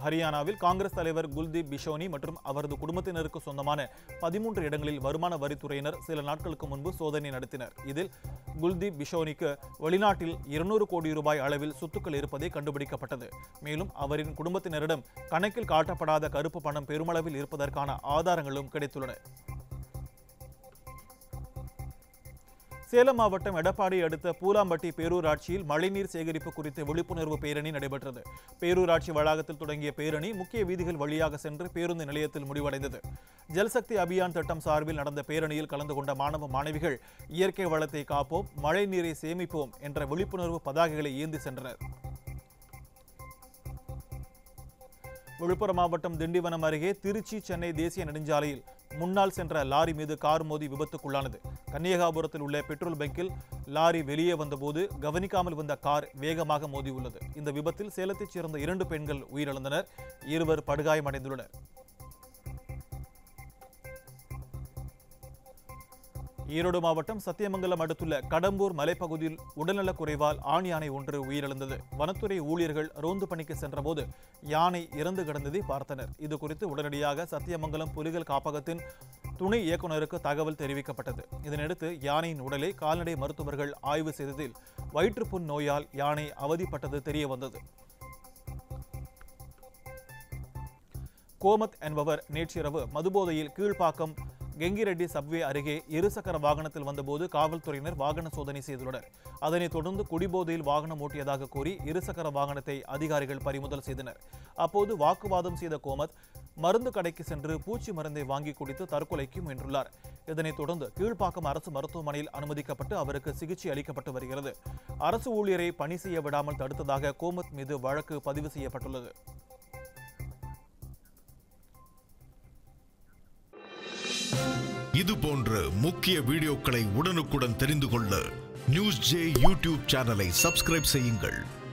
ஹரியானாவில் காங்கிரஸ் தலைவர் குல்தீப் பிஷோனி மற்றும் அவரது குடும்பத்தினருக்கு சொந்தமான பதிமூன்று இடங்களில் வருமான வரித்துறையினர் சில நாட்களுக்கு முன்பு சோதனை நடத்தினர் இதில் குல்தீப் பிஷோனிக்கு வெளிநாட்டில் இருநூறு கோடி ரூபாய் அளவில் சொத்துக்கள் இருப்பதே கண்டுபிடிக்கப்பட்டது மேலும் அவரின் குடும்பத்தினரிடம் கணக்கில் காட்டப்படாத கருப்பு பணம் பெருமளவில் இருப்பதற்கான ஆதாரங்களும் கிடைத்துள்ளன சேலம் மாவட்டம் எடப்பாடி அடுத்த பூலாம்பட்டி பேரூராட்சியில் மழைநீர் சேகரிப்பு குறித்த விழிப்புணர்வு பேரணி நடைபெற்றது பேரூராட்சி வளாகத்தில் தொடங்கிய பேரணி முக்கிய வீதிகள் வழியாக சென்று பேருந்து நிலையத்தில் முடிவடைந்தது ஜல்சக்தி அபியான் திட்டம் சார்பில் நடந்த பேரணியில் கலந்து கொண்ட மாணவ மாணவிகள் இயற்கை வளத்தை காப்போம் மழை நீரை சேமிப்போம் என்ற விழிப்புணர்வு பதாகைகளை ஏந்தி சென்றனர் விழுப்புரம் மாவட்டம் திண்டிவனம் அருகே திருச்சி சென்னை தேசிய நெடுஞ்சாலையில் முன்னால் சென்ற லாரி மீது கார் மோதி விபத்துக்குள்ளானது கன்னியகாபுரத்தில் உள்ள பெட்ரோல் பங்கில் லாரி வெளியே வந்தபோது கவனிக்காமல் வந்த கார் வேகமாக மோதியுள்ளது இந்த விபத்தில் சேலத்தைச் சேர்ந்த இரண்டு பெண்கள் உயிரிழந்தனர் இருவர் படுகாயமடைந்துள்ளனர் ஈரோடு மாவட்டம் சத்தியமங்கலம் அடுத்துள்ள கடம்பூர் மலைப்பகுதியில் உடல்நலக் குறைவால் ஆண் யானை ஒன்று உயிரிழந்தது வனத்துறை ஊழியர்கள் ரோந்து பணிக்கு சென்றபோது யானை இறந்து கிடந்ததை பார்த்தனர் இது குறித்து உடனடியாக சத்தியமங்கலம் புலிகள் காப்பகத்தின் துணை இயக்குநருக்கு தகவல் தெரிவிக்கப்பட்டது இதனையடுத்து யானையின் உடலை கால்நடை மருத்துவர்கள் ஆய்வு செய்ததில் வயிற்றுப்புண் நோயால் யானை அவதிப்பட்டது தெரிய வந்தது கோமத் என்பவர் நேற்றிரவு மதுபோதையில் கீழ்ப்பாக்கம் கெங்கிரெட்டி சப்வே அருகே இருசக்கர வாகனத்தில் வந்தபோது காவல்துறையினர் வாகன சோதனை செய்துள்ளனர் அதனைத் தொடர்ந்து குடிபோதையில் வாகனம் ஓட்டியதாக கூறி இருசக்கர வாகனத்தை அதிகாரிகள் பறிமுதல் செய்தனர் அப்போது வாக்குவாதம் செய்த கோமத் மருந்து கடைக்கு சென்று பூச்சி மருந்தை வாங்கி குடித்து தற்கொலைக்கு முயன்றுள்ளார் இதனைத் தொடர்ந்து கீழ்ப்பாக்கம் அரசு மருத்துவமனையில் அனுமதிக்கப்பட்டு அவருக்கு சிகிச்சை அளிக்கப்பட்டு வருகிறது அரசு ஊழியரை பணி செய்ய விடாமல் தடுத்ததாக கோமத் மீது வழக்கு பதிவு செய்யப்பட்டுள்ளது இது போன்ற முக்கிய வீடியோக்களை உடனுக்குடன் தெரிந்து கொள்ள நியூஸ் ஜே யூடியூப் சேனலை சப்ஸ்கிரைப் செய்யுங்கள்